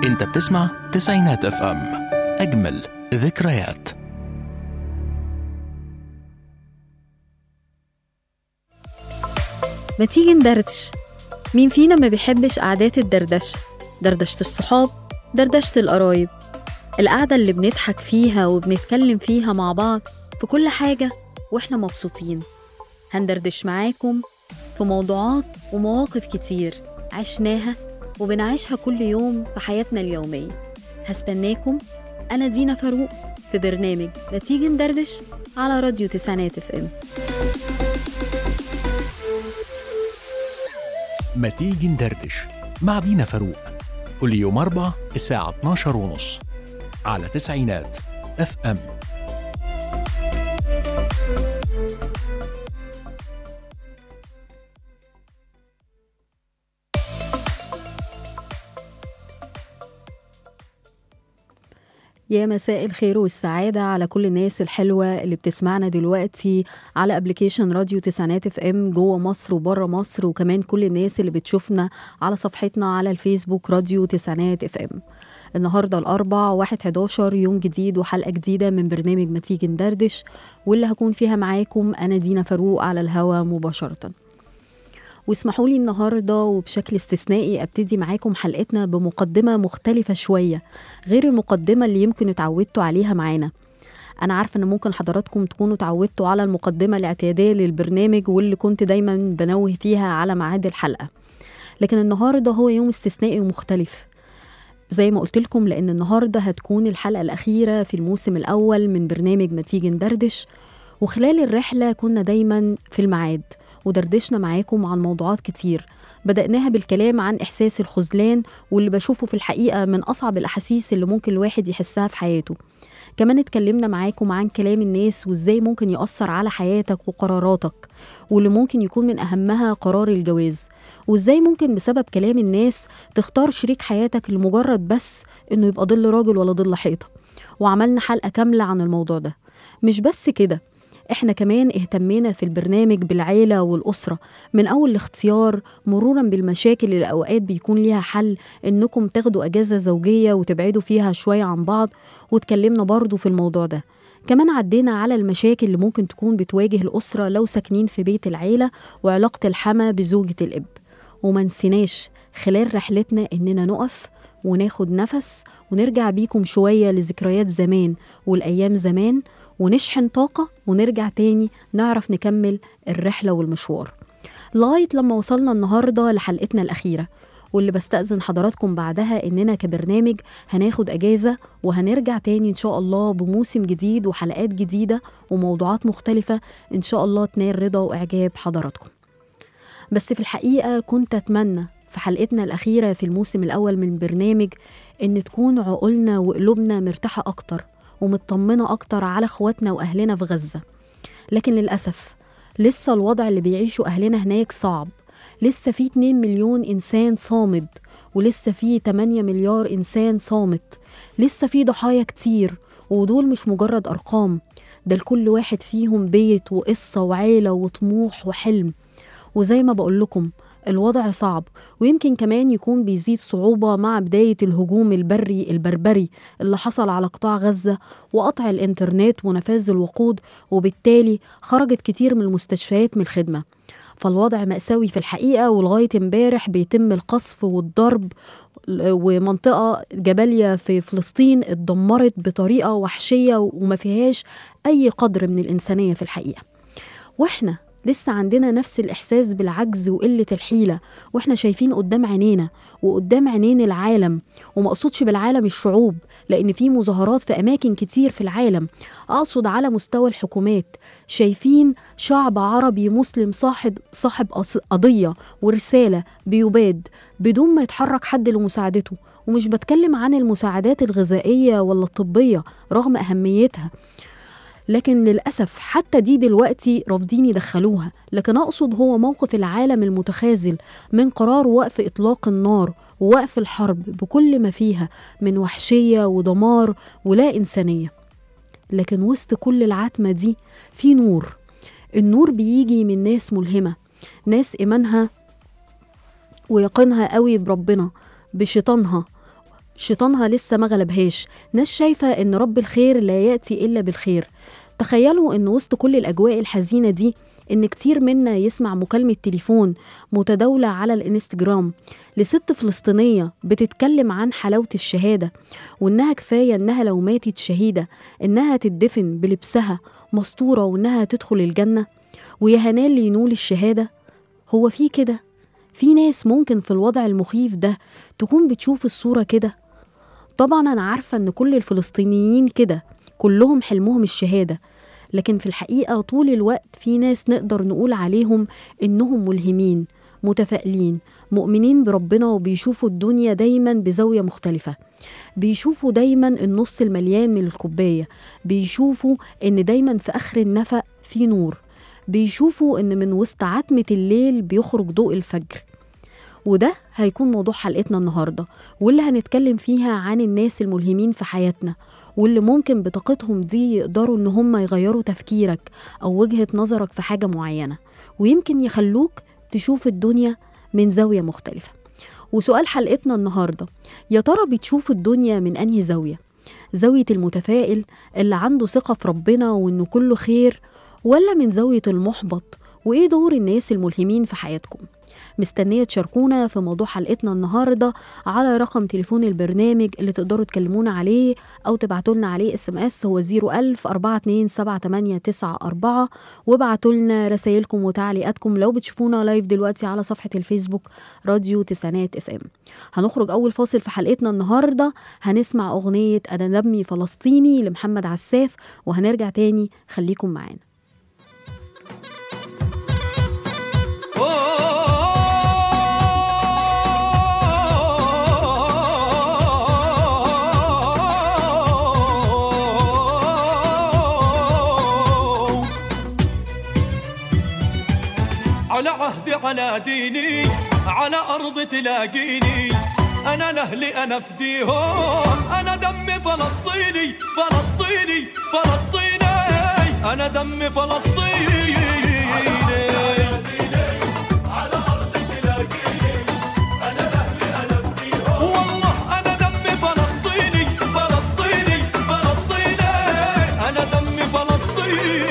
انت بتسمع تسعينات اف ام اجمل ذكريات ما تيجي ندردش مين فينا ما بيحبش قعدات الدردشة دردشة الصحاب دردشة القرايب القعدة اللي بنضحك فيها وبنتكلم فيها مع بعض في كل حاجة وإحنا مبسوطين هندردش معاكم في موضوعات ومواقف كتير عشناها وبنعيشها كل يوم في حياتنا اليومية هستناكم أنا دينا فاروق في برنامج ما تيجي ندردش على راديو تسعينات اف ام ما تيجي ندردش مع دينا فاروق كل يوم أربع الساعة 12 ونص على تسعينات اف ام يا مساء الخير والسعادة على كل الناس الحلوة اللي بتسمعنا دلوقتي على ابلكيشن راديو تسعينات اف ام جوه مصر وبره مصر وكمان كل الناس اللي بتشوفنا على صفحتنا على الفيسبوك راديو تسعينات اف ام النهارده الأربع واحد 11 يوم جديد وحلقة جديدة من برنامج ما تيجي ندردش واللي هكون فيها معاكم أنا دينا فاروق على الهوا مباشرةً واسمحوا لي النهارده وبشكل استثنائي ابتدي معاكم حلقتنا بمقدمه مختلفه شويه غير المقدمه اللي يمكن اتعودتوا عليها معانا انا عارفه ان ممكن حضراتكم تكونوا اتعودتوا على المقدمه الاعتياديه للبرنامج واللي كنت دايما بنوه فيها على ميعاد الحلقه لكن النهارده هو يوم استثنائي ومختلف زي ما قلت لكم لان النهارده هتكون الحلقه الاخيره في الموسم الاول من برنامج ما تيجي ندردش وخلال الرحله كنا دايما في الميعاد ودردشنا معاكم عن موضوعات كتير بدأناها بالكلام عن إحساس الخذلان واللي بشوفه في الحقيقة من أصعب الأحاسيس اللي ممكن الواحد يحسها في حياته كمان اتكلمنا معاكم عن كلام الناس وإزاي ممكن يأثر على حياتك وقراراتك واللي ممكن يكون من أهمها قرار الجواز وإزاي ممكن بسبب كلام الناس تختار شريك حياتك لمجرد بس إنه يبقى ظل راجل ولا ظل حيطة وعملنا حلقة كاملة عن الموضوع ده مش بس كده احنا كمان اهتمينا في البرنامج بالعيلة والأسرة من أول الاختيار مرورا بالمشاكل اللي أوقات بيكون ليها حل إنكم تاخدوا أجازة زوجية وتبعدوا فيها شوية عن بعض واتكلمنا برضو في الموضوع ده كمان عدينا على المشاكل اللي ممكن تكون بتواجه الأسرة لو ساكنين في بيت العيلة وعلاقة الحما بزوجة الأب وما نسيناش خلال رحلتنا إننا نقف وناخد نفس ونرجع بيكم شوية لذكريات زمان والأيام زمان ونشحن طاقة ونرجع تاني نعرف نكمل الرحلة والمشوار لغاية لما وصلنا النهاردة لحلقتنا الأخيرة واللي بستأذن حضراتكم بعدها إننا كبرنامج هناخد أجازة وهنرجع تاني إن شاء الله بموسم جديد وحلقات جديدة وموضوعات مختلفة إن شاء الله تنال رضا وإعجاب حضراتكم بس في الحقيقة كنت أتمنى في حلقتنا الأخيرة في الموسم الأول من البرنامج إن تكون عقولنا وقلوبنا مرتاحة أكتر ومطمنة أكتر على إخواتنا وأهلنا في غزة لكن للأسف لسه الوضع اللي بيعيشه أهلنا هناك صعب لسه في 2 مليون إنسان صامد ولسه في 8 مليار إنسان صامت لسه في ضحايا كتير ودول مش مجرد أرقام ده لكل واحد فيهم بيت وقصة وعيلة وطموح وحلم وزي ما بقول لكم الوضع صعب ويمكن كمان يكون بيزيد صعوبة مع بداية الهجوم البري البربري اللي حصل على قطاع غزة وقطع الإنترنت ونفاذ الوقود وبالتالي خرجت كتير من المستشفيات من الخدمة فالوضع مأساوي في الحقيقة ولغاية امبارح بيتم القصف والضرب ومنطقة جباليا في فلسطين اتدمرت بطريقة وحشية وما فيهاش أي قدر من الإنسانية في الحقيقة واحنا لسه عندنا نفس الإحساس بالعجز وقلة الحيلة وإحنا شايفين قدام عينينا وقدام عينين العالم وما أقصدش بالعالم الشعوب لأن في مظاهرات في أماكن كتير في العالم أقصد على مستوى الحكومات شايفين شعب عربي مسلم صاحب صاحب قضية ورسالة بيباد بدون ما يتحرك حد لمساعدته ومش بتكلم عن المساعدات الغذائية ولا الطبية رغم أهميتها لكن للأسف حتى دي دلوقتي رافضين يدخلوها لكن أقصد هو موقف العالم المتخاذل من قرار وقف إطلاق النار ووقف الحرب بكل ما فيها من وحشية ودمار ولا إنسانية لكن وسط كل العتمة دي في نور النور بيجي من ناس ملهمة ناس إيمانها ويقينها قوي بربنا بشيطانها شيطانها لسه ما غلبهاش ناس شايفة إن رب الخير لا يأتي إلا بالخير تخيلوا إن وسط كل الأجواء الحزينة دي إن كتير منا يسمع مكالمة تليفون متداولة على الإنستجرام لست فلسطينية بتتكلم عن حلاوة الشهادة وإنها كفاية إنها لو ماتت شهيدة إنها تدفن بلبسها مستورة وإنها تدخل الجنة ويا هنال اللي ينول الشهادة هو في كده في ناس ممكن في الوضع المخيف ده تكون بتشوف الصورة كده طبعا أنا عارفة إن كل الفلسطينيين كده كلهم حلمهم الشهادة لكن في الحقيقة طول الوقت في ناس نقدر نقول عليهم إنهم ملهمين متفائلين مؤمنين بربنا وبيشوفوا الدنيا دايما بزاوية مختلفة بيشوفوا دايما النص المليان من الكوباية بيشوفوا إن دايما في آخر النفق في نور بيشوفوا إن من وسط عتمة الليل بيخرج ضوء الفجر وده هيكون موضوع حلقتنا النهاردة واللي هنتكلم فيها عن الناس الملهمين في حياتنا واللي ممكن بطاقتهم دي يقدروا إن هم يغيروا تفكيرك أو وجهة نظرك في حاجة معينة ويمكن يخلوك تشوف الدنيا من زاوية مختلفة وسؤال حلقتنا النهاردة يا ترى بتشوف الدنيا من أنهي زاوية؟ زاوية المتفائل اللي عنده ثقة في ربنا وإنه كله خير ولا من زاوية المحبط وإيه دور الناس الملهمين في حياتكم؟ مستنية تشاركونا في موضوع حلقتنا النهاردة على رقم تليفون البرنامج اللي تقدروا تكلمونا عليه أو تبعتوا لنا عليه اس ام اس هو 01000 427 وابعتوا لنا رسايلكم وتعليقاتكم لو بتشوفونا لايف دلوقتي على صفحة الفيسبوك راديو تسعينات اف ام هنخرج أول فاصل في حلقتنا النهاردة هنسمع أغنية أنا دمي فلسطيني لمحمد عساف وهنرجع تاني خليكم معانا على عهدي على ديني على أرض تلاقيني أنا لأهلي أنا فديهم أنا دمي فلسطيني فلسطيني فلسطيني أنا دمي فلسطيني والله أنا دمي فلسطيني فلسطيني فلسطيني أنا دمي فلسطيني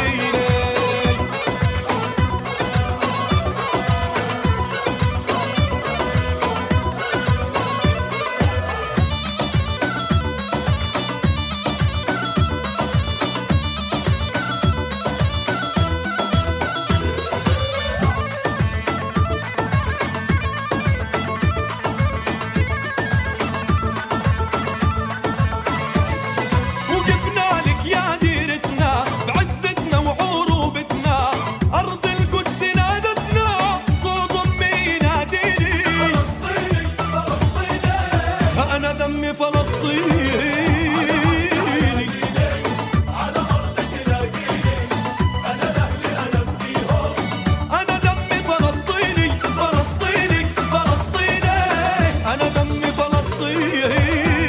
وقفنا لك يا ديرتنا بعزتنا وعروبتنا أرض القدس نادتنا صوت أمي يناديني فلسطيني فلسطيني أنا دمي فلسطيني أنا دمي فلسطيني فلسطيني فلسطيني أنا دمي فلسطيني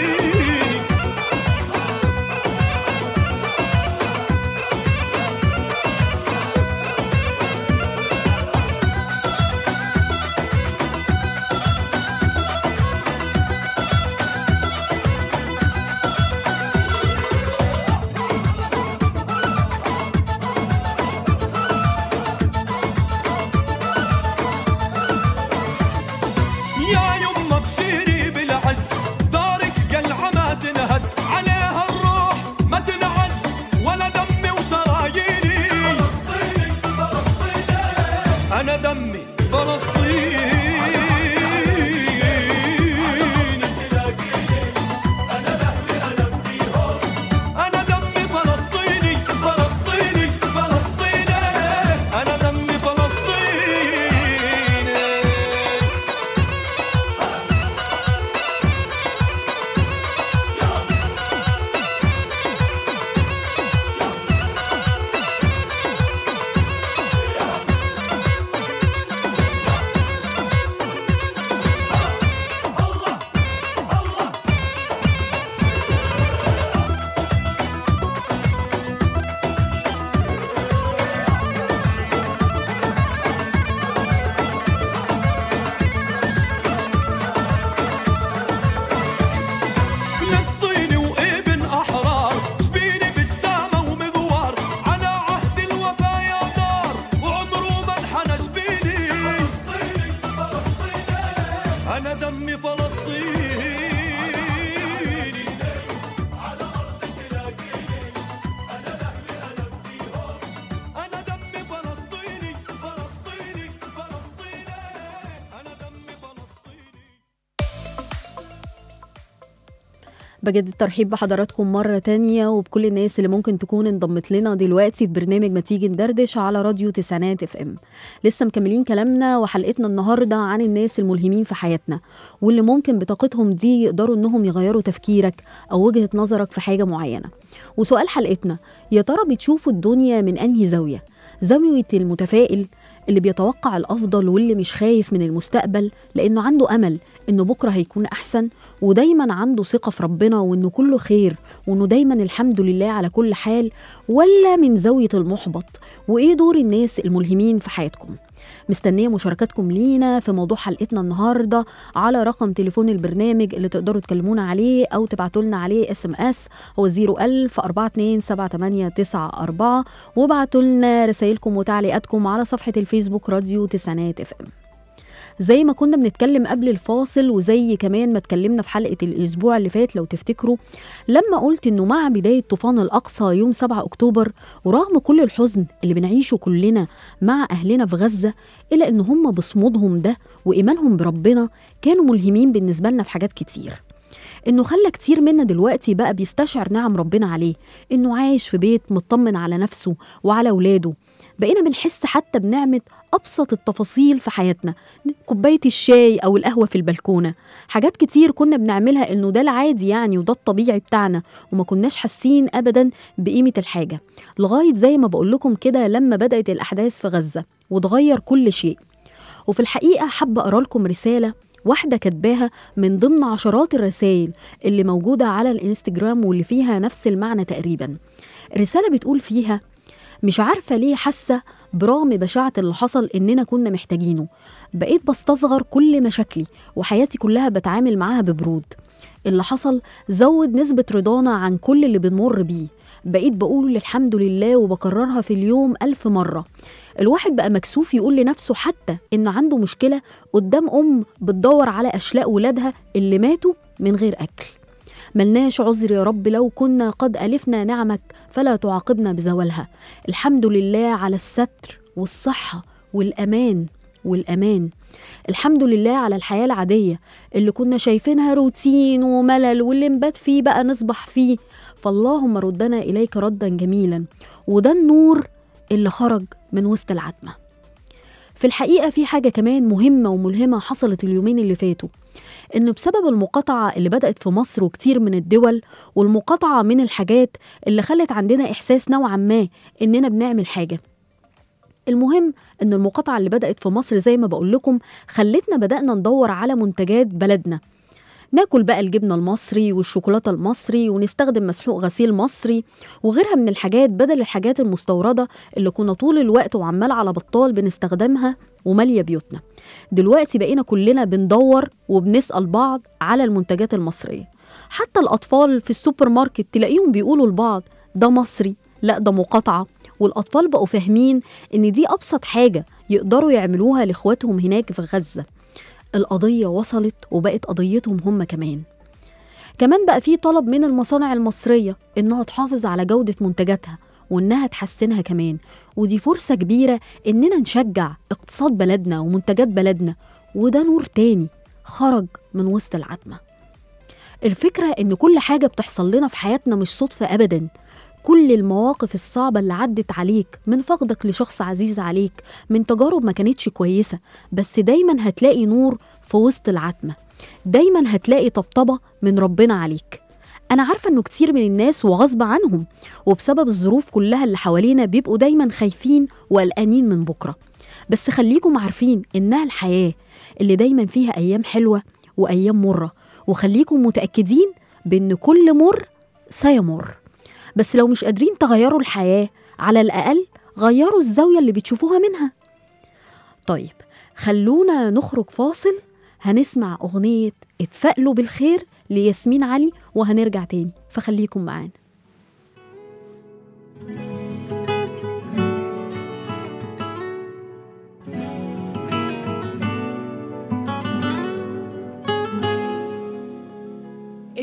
يا يما بشيري بالعز دارك قلعة ما تنهز عليها الروح ما تنعز ولا دمي وشراييني فلسطيني فلسطيني أنا دمي فلسطيني أنا دمي فلسطيني فلسطيني فلسطيني أنا دمي فلسطيني انا دمي فلسطيني انا دمي فلسطيني فلسطيني فلسطيني انا دمي فلسطيني بجد الترحيب بحضراتكم مرة تانية وبكل الناس اللي ممكن تكون انضمت لنا دلوقتي في برنامج ما تيجي ندردش على راديو تسعينات اف ام لسه مكملين كلامنا وحلقتنا النهاردة عن الناس الملهمين في حياتنا واللي ممكن بطاقتهم دي يقدروا انهم يغيروا تفكيرك او وجهة نظرك في حاجة معينة وسؤال حلقتنا يا ترى بتشوفوا الدنيا من انهي زاوية زاوية المتفائل اللي بيتوقع الأفضل واللي مش خايف من المستقبل لأنه عنده أمل إنه بكرة هيكون أحسن ودايما عنده ثقة في ربنا وإنه كله خير وإنه دايما الحمد لله على كل حال ولا من زاوية المحبط وإيه دور الناس الملهمين في حياتكم مستنية مشاركاتكم لينا في موضوع حلقتنا النهاردة على رقم تليفون البرنامج اللي تقدروا تكلمونا عليه أو تبعتوا لنا عليه اس ام اس هو 01000 427 وابعتوا لنا رسائلكم وتعليقاتكم على صفحة الفيسبوك راديو تسعينات اف ام زي ما كنا بنتكلم قبل الفاصل وزي كمان ما اتكلمنا في حلقة الأسبوع اللي فات لو تفتكروا لما قلت إنه مع بداية طوفان الأقصى يوم 7 أكتوبر ورغم كل الحزن اللي بنعيشه كلنا مع أهلنا في غزة إلا إن هم بصمودهم ده وإيمانهم بربنا كانوا ملهمين بالنسبة لنا في حاجات كتير انه خلى كتير منا دلوقتي بقى بيستشعر نعم ربنا عليه انه عايش في بيت مطمن على نفسه وعلى اولاده بقينا بنحس حتى بنعمة أبسط التفاصيل في حياتنا كوباية الشاي أو القهوة في البلكونة حاجات كتير كنا بنعملها إنه ده العادي يعني وده الطبيعي بتاعنا وما كناش حاسين أبدا بقيمة الحاجة لغاية زي ما بقول لكم كده لما بدأت الأحداث في غزة وتغير كل شيء وفي الحقيقة حابة أقرأ لكم رسالة واحدة كاتباها من ضمن عشرات الرسائل اللي موجودة على الانستجرام واللي فيها نفس المعنى تقريبا رسالة بتقول فيها مش عارفة ليه حاسة برغم بشاعة اللي حصل إننا كنا محتاجينه بقيت بستصغر كل مشاكلي وحياتي كلها بتعامل معاها ببرود اللي حصل زود نسبة رضانا عن كل اللي بنمر بيه بقيت بقول الحمد لله وبكررها في اليوم ألف مرة الواحد بقى مكسوف يقول لنفسه حتى إن عنده مشكلة قدام أم بتدور على أشلاء ولادها اللي ماتوا من غير أكل ملناش عذر يا رب لو كنا قد ألفنا نعمك فلا تعاقبنا بزوالها الحمد لله على الستر والصحة والأمان والأمان الحمد لله على الحياة العادية اللي كنا شايفينها روتين وملل واللي نبات فيه بقى نصبح فيه فاللهم ردنا إليك ردا جميلا وده النور اللي خرج من وسط العتمة في الحقيقة في حاجة كمان مهمة وملهمة حصلت اليومين اللي فاتوا إنه بسبب المقاطعة اللي بدأت في مصر وكتير من الدول والمقاطعة من الحاجات اللي خلت عندنا إحساس نوعا ما إننا بنعمل حاجة المهم إن المقاطعة اللي بدأت في مصر زي ما بقول لكم خلتنا بدأنا ندور على منتجات بلدنا ناكل بقى الجبنة المصري والشوكولاتة المصري ونستخدم مسحوق غسيل مصري وغيرها من الحاجات بدل الحاجات المستوردة اللي كنا طول الوقت وعمال على بطال بنستخدمها ومالية بيوتنا دلوقتي بقينا كلنا بندور وبنسأل بعض على المنتجات المصرية حتى الأطفال في السوبر ماركت تلاقيهم بيقولوا لبعض ده مصري لا ده مقاطعة والأطفال بقوا فاهمين إن دي أبسط حاجة يقدروا يعملوها لإخواتهم هناك في غزة القضية وصلت وبقت قضيتهم هم كمان كمان بقى في طلب من المصانع المصرية إنها تحافظ على جودة منتجاتها وإنها تحسنها كمان ودي فرصة كبيرة إننا نشجع اقتصاد بلدنا ومنتجات بلدنا وده نور تاني خرج من وسط العتمة الفكرة إن كل حاجة بتحصل لنا في حياتنا مش صدفة أبدا كل المواقف الصعبة اللي عدت عليك من فقدك لشخص عزيز عليك من تجارب ما كانتش كويسة بس دايما هتلاقي نور في وسط العتمة دايما هتلاقي طبطبة من ربنا عليك أنا عارفة إنه كتير من الناس وغصب عنهم وبسبب الظروف كلها اللي حوالينا بيبقوا دايما خايفين وقلقانين من بكرة بس خليكم عارفين إنها الحياة اللي دايما فيها أيام حلوة وأيام مرة وخليكم متأكدين بإن كل مر سيمر بس لو مش قادرين تغيروا الحياة على الأقل غيروا الزاوية اللي بتشوفوها منها طيب خلونا نخرج فاصل هنسمع أغنية اتفائلوا بالخير لياسمين علي وهنرجع تاني فخليكم معانا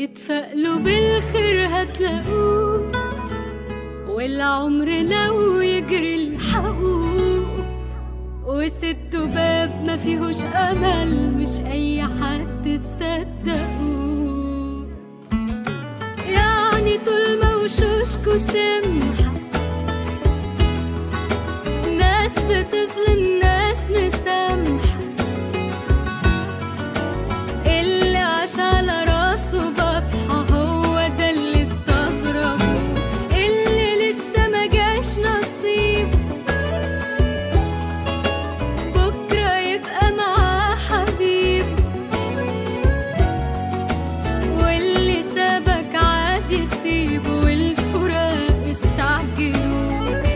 اتفائلوا بالخير هتلاقوه والعمر لو يجري الحقوق وست باب ما فيهوش امل مش اي حد تصدقوه يعني طول ما وشوشكوا سمحة ناس بتظلم ناس مسامحة اللي عاش على راسه بطحة هو ده اللي استغربه اللي لسه ما جاش نصيب بكرة يبقى معاه حبيب واللي سابك عادي سيبه والفراق استعجلوا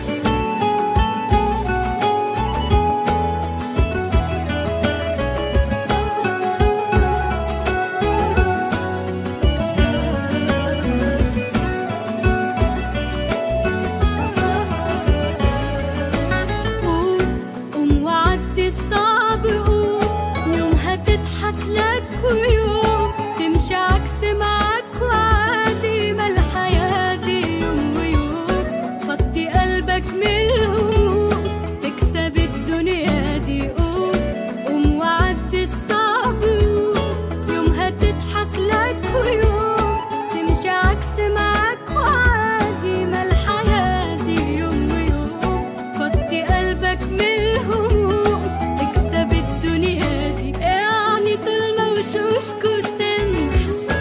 قوم قوم وعدي الصعب قوم يوم هتضحك لك ويوم تمشي عكس معاك وعادي ما الحياة دي يوم ويوم فضي قلبك من الهموم تكسب الدنيا دي قوم قوم وعدي الصعب قوم يوم هتضحك لك ويوم تمشي عكس معاك وعادي ما الحياة دي يوم ويوم فضي قلبك من الهموم تكسب الدنيا دي يعني طول ما وشوشكوا سمحة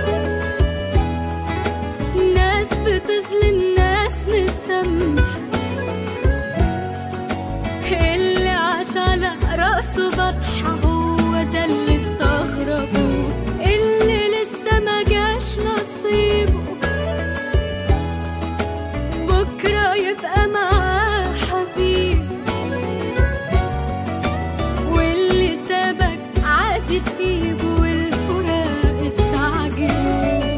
ناس بتظلم ناس مسامحة اللي عاش على راسه بطحة هو ده اللي استغربوه اللي لسه ما جاش نصيبه بكرة يبقى معاه حبيب واللي سابك عادي سيبه والفراق استعجلوا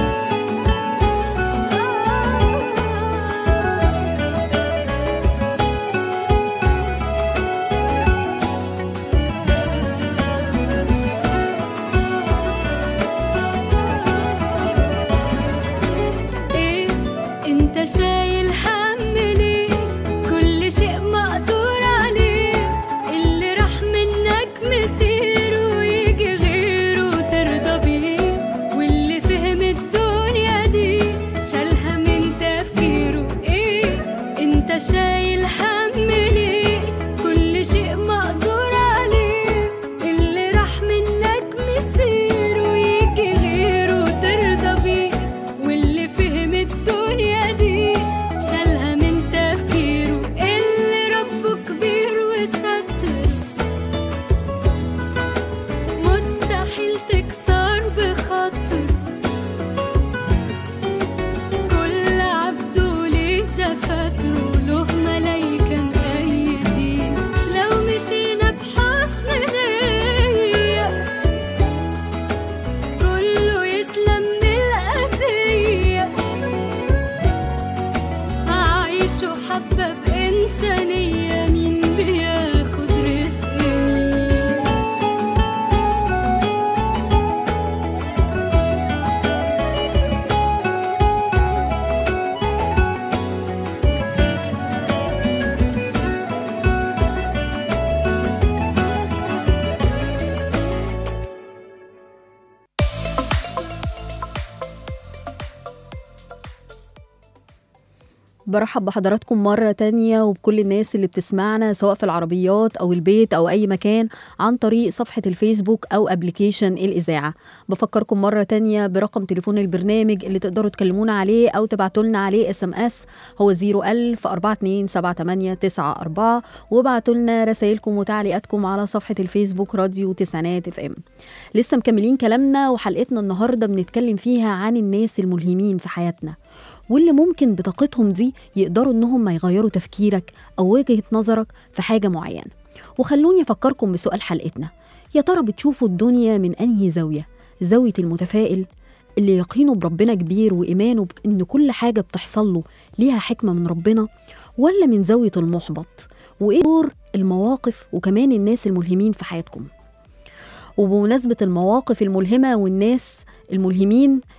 ايه انت شايل هم ليه كل شيء مقدور عليه اللي راح منك مسيره ويجي غيره ترضى بيه واللي فهم الدنيا دي شالها من تفكيره ايه انت شايل هم ليه كل شيء مقدور عليه اللي راح منك مسيره ويجي غيره ترضى بيه واللي فهم الدنيا دي شالها من تفكيره اللي ربه كبير وستر مستحيل تكسر بخاطر كل عبده ليه دفاتره له ملايكة مأيدين لو مشينا بحسن نية كله يسلم من الأذية هعيشه حبة بإنسانية مين بياخد رزق مين برحب بحضراتكم مرة تانية وبكل الناس اللي بتسمعنا سواء في العربيات أو البيت أو أي مكان عن طريق صفحة الفيسبوك أو أبليكيشن الإذاعة بفكركم مرة تانية برقم تليفون البرنامج اللي تقدروا تكلمونا عليه أو تبعتوا لنا عليه اس ام اس هو 01000 427 وابعتوا لنا رسائلكم وتعليقاتكم على صفحة الفيسبوك راديو تسعينات اف ام لسه مكملين كلامنا وحلقتنا النهاردة بنتكلم فيها عن الناس الملهمين في حياتنا واللي ممكن بطاقتهم دي يقدروا انهم ما يغيروا تفكيرك او وجهة نظرك في حاجة معينة وخلوني افكركم بسؤال حلقتنا يا ترى بتشوفوا الدنيا من انهي زاوية زاوية المتفائل اللي يقينه بربنا كبير وإيمانه بإن كل حاجة بتحصل له ليها حكمة من ربنا ولا من زاوية المحبط وإيه دور المواقف وكمان الناس الملهمين في حياتكم وبمناسبة المواقف الملهمة والناس الملهمين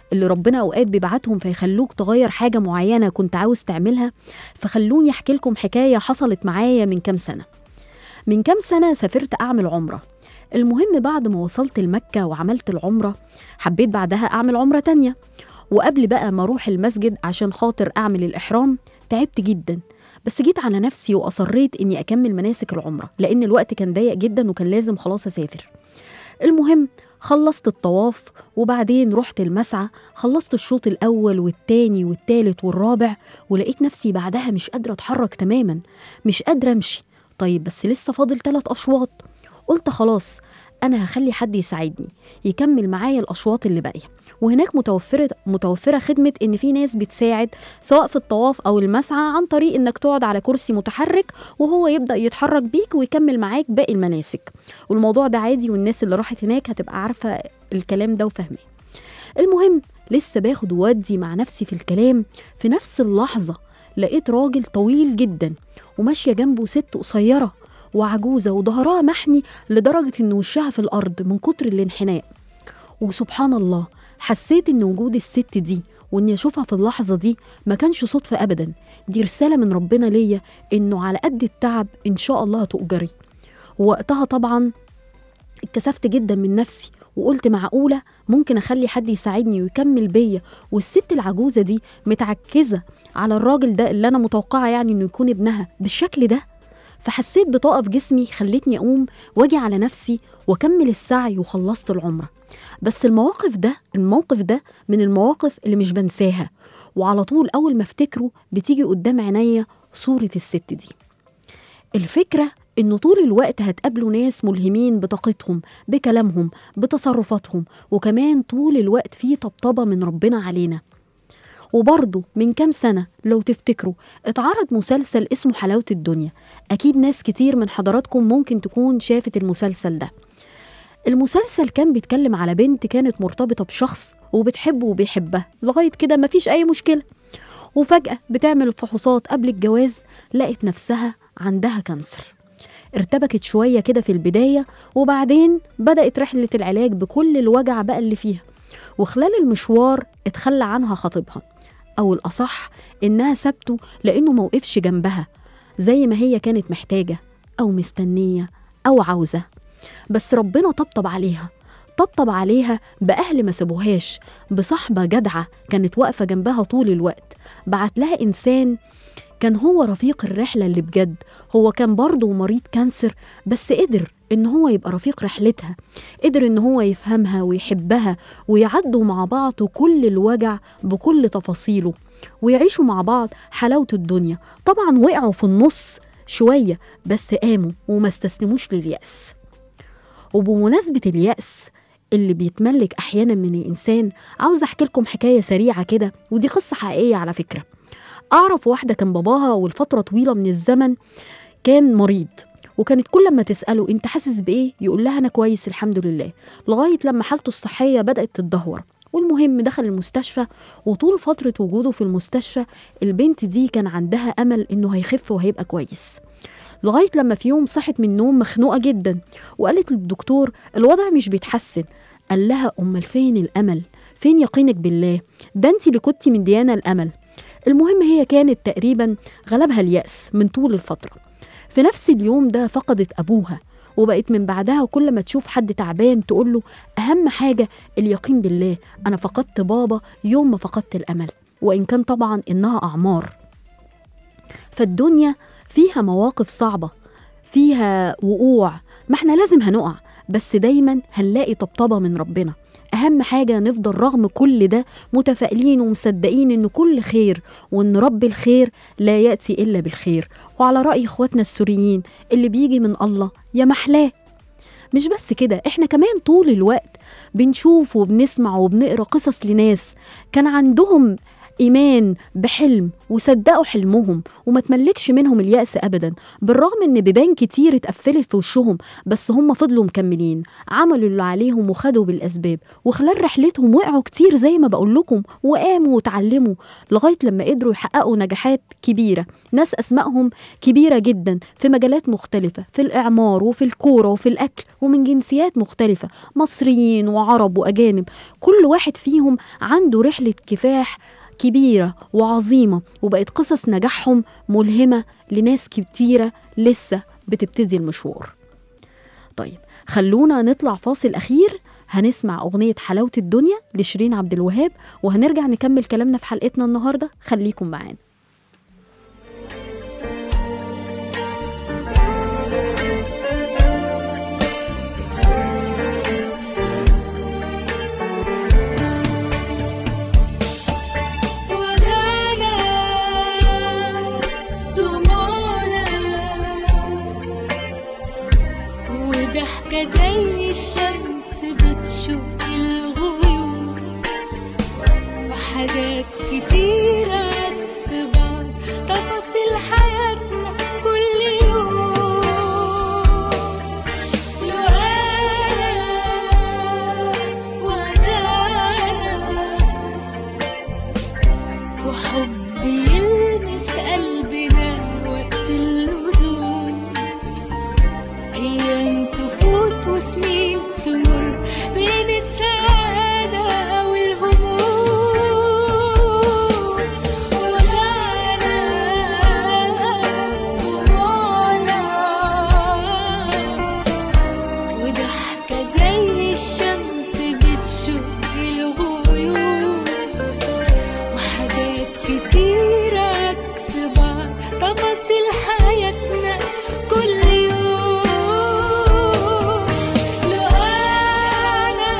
اللي ربنا اوقات بيبعتهم فيخلوك تغير حاجه معينه كنت عاوز تعملها فخلوني احكي لكم حكايه حصلت معايا من كام سنه من كام سنه سافرت اعمل عمره المهم بعد ما وصلت لمكه وعملت العمره حبيت بعدها اعمل عمره تانية وقبل بقى ما اروح المسجد عشان خاطر اعمل الاحرام تعبت جدا بس جيت على نفسي واصريت اني اكمل مناسك العمره لان الوقت كان ضيق جدا وكان لازم خلاص اسافر المهم خلصت الطواف وبعدين رحت المسعى خلصت الشوط الأول والتاني والتالت والرابع ولقيت نفسي بعدها مش قادرة أتحرك تماما مش قادرة أمشي طيب بس لسه فاضل تلات أشواط قلت خلاص أنا هخلي حد يساعدني يكمل معايا الأشواط اللي باقية وهناك متوفرة متوفرة خدمة إن في ناس بتساعد سواء في الطواف أو المسعى عن طريق إنك تقعد على كرسي متحرك وهو يبدأ يتحرك بيك ويكمل معاك باقي المناسك والموضوع ده عادي والناس اللي راحت هناك هتبقى عارفة الكلام ده وفاهماه المهم لسه باخد وودي مع نفسي في الكلام في نفس اللحظة لقيت راجل طويل جدا وماشية جنبه ست قصيرة وعجوزة وظهرها محني لدرجة إن وشها في الأرض من كتر الانحناء وسبحان الله حسيت إن وجود الست دي وإني أشوفها في اللحظة دي ما كانش صدفة أبدا دي رسالة من ربنا ليا إنه على قد التعب إن شاء الله هتؤجري ووقتها طبعا اتكسفت جدا من نفسي وقلت معقولة ممكن أخلي حد يساعدني ويكمل بيا والست العجوزة دي متعكزة على الراجل ده اللي أنا متوقعة يعني إنه يكون ابنها بالشكل ده فحسيت بطاقة في جسمي خلتني أقوم وأجي على نفسي وأكمل السعي وخلصت العمرة بس المواقف ده الموقف ده من المواقف اللي مش بنساها وعلى طول أول ما أفتكره بتيجي قدام عينيا صورة الست دي الفكرة إن طول الوقت هتقابلوا ناس ملهمين بطاقتهم بكلامهم بتصرفاتهم وكمان طول الوقت في طبطبة من ربنا علينا وبرضه من كام سنة لو تفتكروا اتعرض مسلسل اسمه حلاوة الدنيا أكيد ناس كتير من حضراتكم ممكن تكون شافت المسلسل ده المسلسل كان بيتكلم على بنت كانت مرتبطة بشخص وبتحبه وبيحبها لغاية كده مفيش أي مشكلة وفجأة بتعمل الفحوصات قبل الجواز لقت نفسها عندها كانسر ارتبكت شوية كده في البداية وبعدين بدأت رحلة العلاج بكل الوجع بقى اللي فيها وخلال المشوار اتخلى عنها خطيبها أو الأصح إنها سابته لأنه موقفش جنبها زي ما هي كانت محتاجة أو مستنية أو عاوزة بس ربنا طبطب عليها طبطب عليها بأهل ما سابوهاش بصحبة جدعة كانت واقفة جنبها طول الوقت بعت لها إنسان كان هو رفيق الرحلة اللي بجد هو كان برضه مريض كانسر بس قدر إن هو يبقى رفيق رحلتها قدر إن هو يفهمها ويحبها ويعدوا مع بعض كل الوجع بكل تفاصيله ويعيشوا مع بعض حلاوة الدنيا طبعا وقعوا في النص شوية بس قاموا وما استسلموش لليأس وبمناسبة اليأس اللي بيتملك أحيانا من الإنسان عاوز أحكي لكم حكاية سريعة كده ودي قصة حقيقية على فكرة أعرف واحدة كان باباها والفترة طويلة من الزمن كان مريض وكانت كل ما تسأله أنت حاسس بإيه؟ يقول لها أنا كويس الحمد لله لغاية لما حالته الصحية بدأت تتدهور والمهم دخل المستشفى وطول فترة وجوده في المستشفى البنت دي كان عندها أمل إنه هيخف وهيبقى كويس لغاية لما في يوم صحت من النوم مخنوقة جدا وقالت للدكتور الوضع مش بيتحسن قال لها أمال فين الأمل؟ فين يقينك بالله؟ ده أنت اللي كنتي من ديانة الأمل المهم هي كانت تقريبا غلبها اليأس من طول الفترة في نفس اليوم ده فقدت أبوها وبقت من بعدها كل ما تشوف حد تعبان تقول له أهم حاجة اليقين بالله أنا فقدت بابا يوم ما فقدت الأمل وإن كان طبعا إنها أعمار فالدنيا فيها مواقف صعبة فيها وقوع ما احنا لازم هنقع بس دايما هنلاقي طبطبة من ربنا أهم حاجة نفضل رغم كل ده متفائلين ومصدقين إن كل خير وإن رب الخير لا يأتي إلا بالخير وعلى رأي إخواتنا السوريين اللي بيجي من الله يا محلاه مش بس كده احنا كمان طول الوقت بنشوف وبنسمع وبنقرا قصص لناس كان عندهم إيمان بحلم وصدقوا حلمهم وما تملكش منهم اليأس أبدا بالرغم إن بيبان كتير اتقفلت في وشهم بس هم فضلوا مكملين عملوا اللي عليهم وخدوا بالأسباب وخلال رحلتهم وقعوا كتير زي ما بقول لكم وقاموا وتعلموا لغاية لما قدروا يحققوا نجاحات كبيرة ناس أسمائهم كبيرة جدا في مجالات مختلفة في الإعمار وفي الكورة وفي الأكل ومن جنسيات مختلفة مصريين وعرب وأجانب كل واحد فيهم عنده رحلة كفاح كبيرة وعظيمة وبقت قصص نجاحهم ملهمة لناس كتيرة لسه بتبتدي المشوار طيب خلونا نطلع فاصل أخير هنسمع أغنية حلاوة الدنيا لشيرين عبد الوهاب وهنرجع نكمل كلامنا في حلقتنا النهاردة خليكم معانا ودانا دموعنا وضحكة زي الشمس بتشق الغيوم وحاجات كتير عكس بعض تفاصيل حياتنا كل يوم لو أنا ودانا وحب يلمس قلبنا وقت اللزوم أيام تفوت وسنين تمر بين السعادة والهموم وجعنا دموعنا وضحكة زي الشمس بتشق الغيوم وحاجات كتير عكس بعض تفاصيل حياتنا كل يوم لو أنا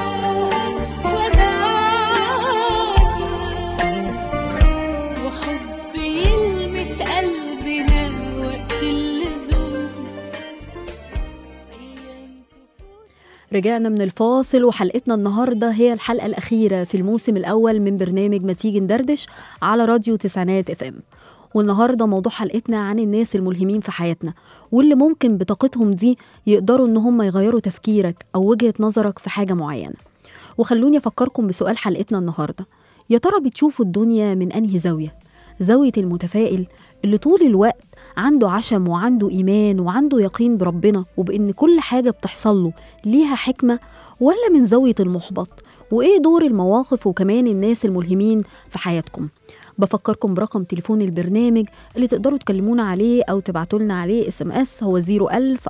ودانا وحب يلمس قلبنا وقت اللزوم أيام تفوت رجعنا من الفاصل وحلقتنا النهارده هي الحلقه الاخيره في الموسم الاول من برنامج ما تيجي ندردش على راديو تسعينات اف ام والنهارده موضوع حلقتنا عن الناس الملهمين في حياتنا واللي ممكن بطاقتهم دي يقدروا ان هم يغيروا تفكيرك او وجهه نظرك في حاجه معينه وخلوني افكركم بسؤال حلقتنا النهارده يا ترى بتشوفوا الدنيا من انهي زاويه زاويه المتفائل اللي طول الوقت عنده عشم وعنده ايمان وعنده يقين بربنا وبان كل حاجه بتحصل له ليها حكمه ولا من زاويه المحبط وايه دور المواقف وكمان الناس الملهمين في حياتكم بفكركم برقم تليفون البرنامج اللي تقدروا تكلمونا عليه او تبعتوا لنا عليه اس ام اس هو 01000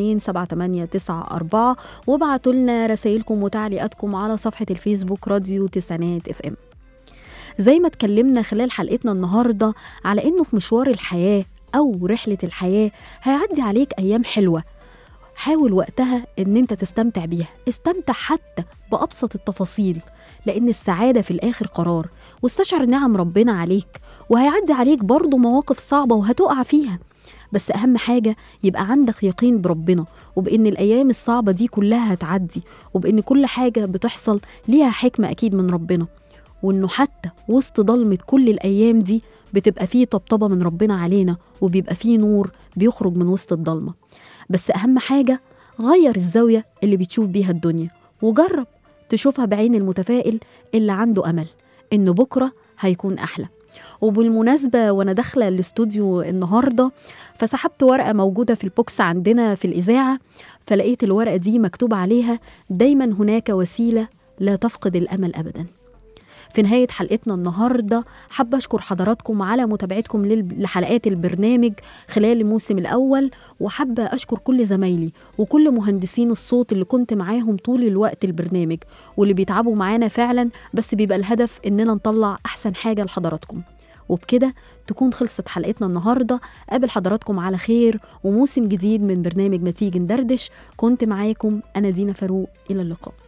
427 وابعتوا لنا رسائلكم وتعليقاتكم على صفحه الفيسبوك راديو تسعينات اف ام زي ما اتكلمنا خلال حلقتنا النهارده على انه في مشوار الحياه او رحله الحياه هيعدي عليك ايام حلوه حاول وقتها ان انت تستمتع بيها استمتع حتى بابسط التفاصيل لان السعاده في الاخر قرار واستشعر نعم ربنا عليك وهيعدي عليك برضه مواقف صعبه وهتقع فيها بس اهم حاجه يبقى عندك يقين بربنا وبان الايام الصعبه دي كلها هتعدي وبان كل حاجه بتحصل ليها حكمه اكيد من ربنا وانه حتى وسط ضلمه كل الايام دي بتبقى فيه طبطبه من ربنا علينا وبيبقى فيه نور بيخرج من وسط الضلمه بس اهم حاجه غير الزاويه اللي بتشوف بيها الدنيا وجرب تشوفها بعين المتفائل اللي عنده امل ان بكره هيكون احلى وبالمناسبة وأنا داخلة الاستوديو النهاردة فسحبت ورقة موجودة في البوكس عندنا في الإذاعة فلقيت الورقة دي مكتوب عليها دايما هناك وسيلة لا تفقد الأمل أبدا في نهاية حلقتنا النهاردة حابة أشكر حضراتكم على متابعتكم لل- لحلقات البرنامج خلال الموسم الأول وحابة أشكر كل زمايلي وكل مهندسين الصوت اللي كنت معاهم طول الوقت البرنامج واللي بيتعبوا معانا فعلا بس بيبقى الهدف إننا نطلع أحسن حاجة لحضراتكم وبكده تكون خلصت حلقتنا النهارده قابل حضراتكم على خير وموسم جديد من برنامج ما تيجي ندردش كنت معاكم انا دينا فاروق الى اللقاء